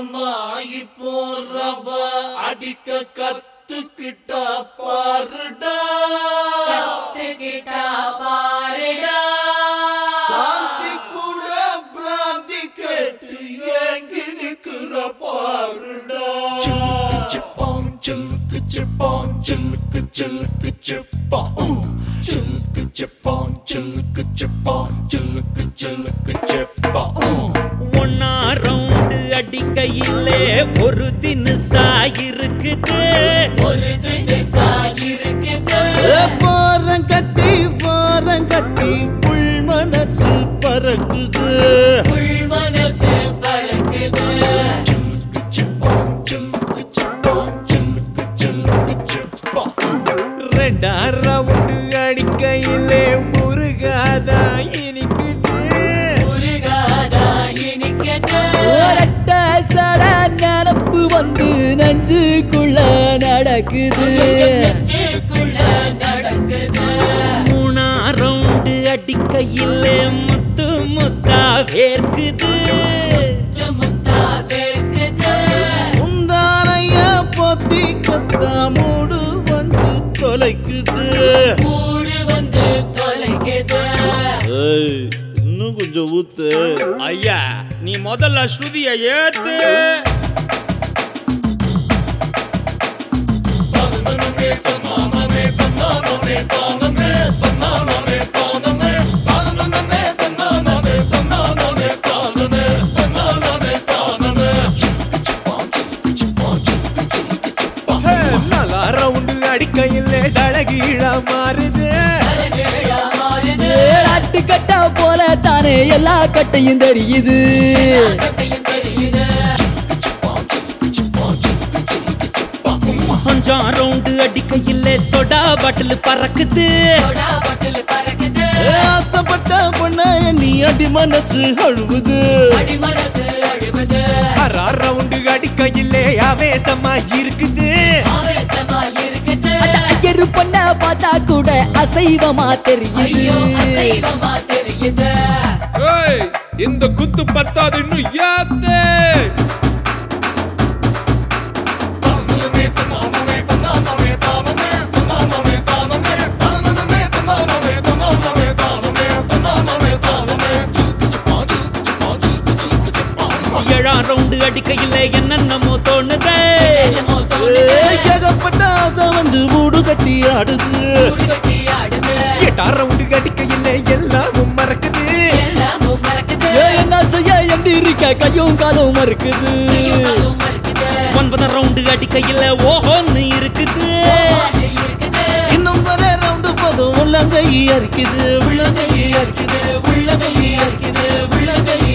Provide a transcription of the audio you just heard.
மாமா இப்போ ரவ அடிக்க கத்துக்கிட்டா பாருடா கத்துக்கிட்டா பாருடா சாந்தி கூட பிராந்தி கேட்டு ஏங்கி நிக்கிற பாருடா சிப்பாம் சில்லுக்கு சிப்பாம் சில்லுக்கு சில்லுக்கு சிப்பா சில்லுக்கு சிப்பாம் சில்லுக்கு சிப்பாம் சில்லுக்கு சில்லுக்கு சிப்பா ஒன்னா ரவுண்டு அடிக்கையிலே ஒரு தினுசா இருக்குது ஒரு தினசா இருக்குது போரம் கட்டி போரம் கட்டி புல் மனசு பறக்குது உள் மனசு பறக்குது ரெண்டா ரவுண்டு அடிக்கையிலே முருகாதா இனிக்குது முருகாதா இனிக்குது ஒரட்ட சட நினப்பு வந்து நெஞ்சுக்குள்ள நடக்குது நெஞ்சுக்குள்ள நடக்குது மூணா ரவுண்டு அடிக்கையிலே முத்து முத்தா வேர்க்குது முத்தா வேர்க்குது முந்தானைய பொத்தி கத்தா மூடு வந்து தொலைக்குது கூடு வந்து தொலைக்குது இன்னும் கொஞ்சம் ஊத்து ஐயா நீ முதல்ல ஸ்ருதிய ஏத்து ஹே, நல்லா ரவுண்டு அடிக்கையிலே தழகீழ மாறுது அழகேழா மாறுது ஆட்டு கட்டா போல தானே எல்லா கட்டையும் தெரியுது கட்டையும் தெரியுது அஞ்சாம் ரவுண்டு அடிக்கையிலே சொடா பாட்டில் பறக்குது சோடா பாட்டில் பறக்குது ஆசைப்பட்ட பொண்ண நீ அடி மனசு அழுவுது அடி மனசு அழுவது அரா ரவுண்டு அடிக்கையிலே ஆவேசமா இருக்குது ஆவேசமா இருக்குது ஐயரு பொண்ண பார்த்தா கூட அசைவமா ஐயோ தெரியுது அசைவமா தெரியுது ஏய் இந்த குத்து பத்தாது இன்னும் ஏத்து ஏழாம் ரவுண்டு அடிக்கையிலே என்னென்னமோ தோணுதே என்னமோ தோணுது ஏகப்பட்ட ஆசை வந்து மூடு கட்டி ஆடுது கூடு கட்டி ஆடுது எட்டாம் ரவுண்டு அடிக்கையிலே எல்லாமும் மறக்குது எல்லாமும் மறக்குது ஏ, என்ன செய்ய எந்திரிக்க கையும் காலும் மறுக்குது காலும் மறக்குது ஒன்பதாம் ரவுண்டு அடிக்கையில ஓஹோன்னு இருக்குது அது இருக்குது இன்னும் வர ரவுண்டு போதும் உள்ளங்கை அரிக்குது உள்ளங்கை அரிக்குது உள்ளங்கை அரிக்குது உள்ளங்கை